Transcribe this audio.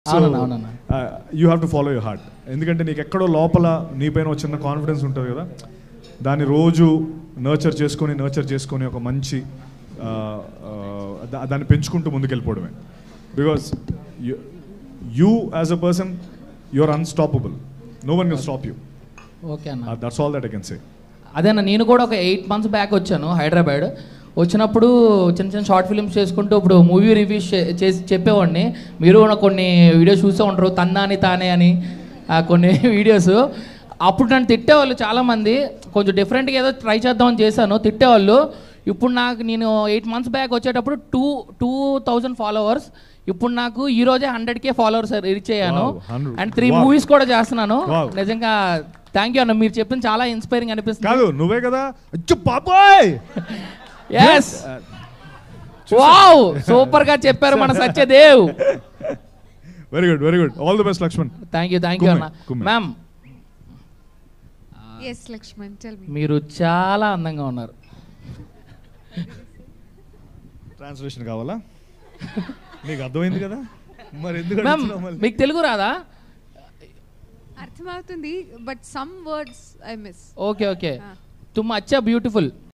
అవునన్నా అవునన్నా you have to follow your heart ఎందుకంటే నీకు ఎక్కడో లోపల నీపైన ఒక చిన్న కాన్ఫిడెన్స్ ఉంటుంది కదా దాన్ని రోజు నర్చర్ చేసుకొని నర్చర్ చేసుకొని ఒక మంచి ఆ, ఆ, దా- దాన్ని పెంచుకుంటూ ముందుకెళ్ళిపోవడమే because you as a person you are unstoppable no one can stop you okay అన్న that's all that I can say అదేనా నేను కూడా ఒక ఎయిట్ మంత్స్ బ్యాక్ వచ్చాను హైదరాబాద్ వచ్చినప్పుడు చిన్న చిన్న షార్ట్ ఫిల్మ్స్ చేసుకుంటూ ఇప్పుడు మూవీ రివ్యూస్ చేసి చెప్పేవాడిని మీరు కూడా కొన్ని వీడియోస్ చూసే ఉంటారు తన్నాని తానే అని ఆ, కొన్ని వీడియోస్ అప్పుడు నన్ను తిట్టేవాళ్ళు చాలామంది కొంచెం డిఫరెంట్గా ఏదో ట్రై చేద్దామని చేశాను తిట్టేవాళ్ళు ఇప్పుడు నాకు నేను ఎయిట్ మంత్స్ బ్యాక్ వచ్చేటప్పుడు టూ టూ థౌజండ్ ఫాలోవర్స్ ఇప్పుడు నాకు ఈ రోజే హండ్రెడ్ కే ఫాలోవర్స్ రీచ్ అయ్యాను Wow, 100. And three Wow. Movies కూడా చేస్తున్నాను Wow. నిజంగా థ్యాంక్ యూ అన్న మీరు చెప్పింది చాలా ఇన్స్పైరింగ్ అనిపిస్తుంది కాదు నువ్వే కదా అచ్చో బాబాయ్ ఎస్ వావ్ సూపర్ గా చెప్పారు మన Satyadev very good very good all the best Lakshman thank you thank you కుమ్మి, అన్న కుమ్మి. Ma'am S Lakshman tell me మీరు చాలా అందంగా ఉన్నారు ట్రాన్స్లేషన్ కావాలా నీకు అర్థమైంది కదా మరి ఎందుకు మ్యామ్ అడుగుతున్నావు మళ్ళీ? మీకు తెలుగు రాదా అర్థమవుతుంది but some words I miss okay okay Ah. తుమ్ అచ్చా బ్యూటిఫుల్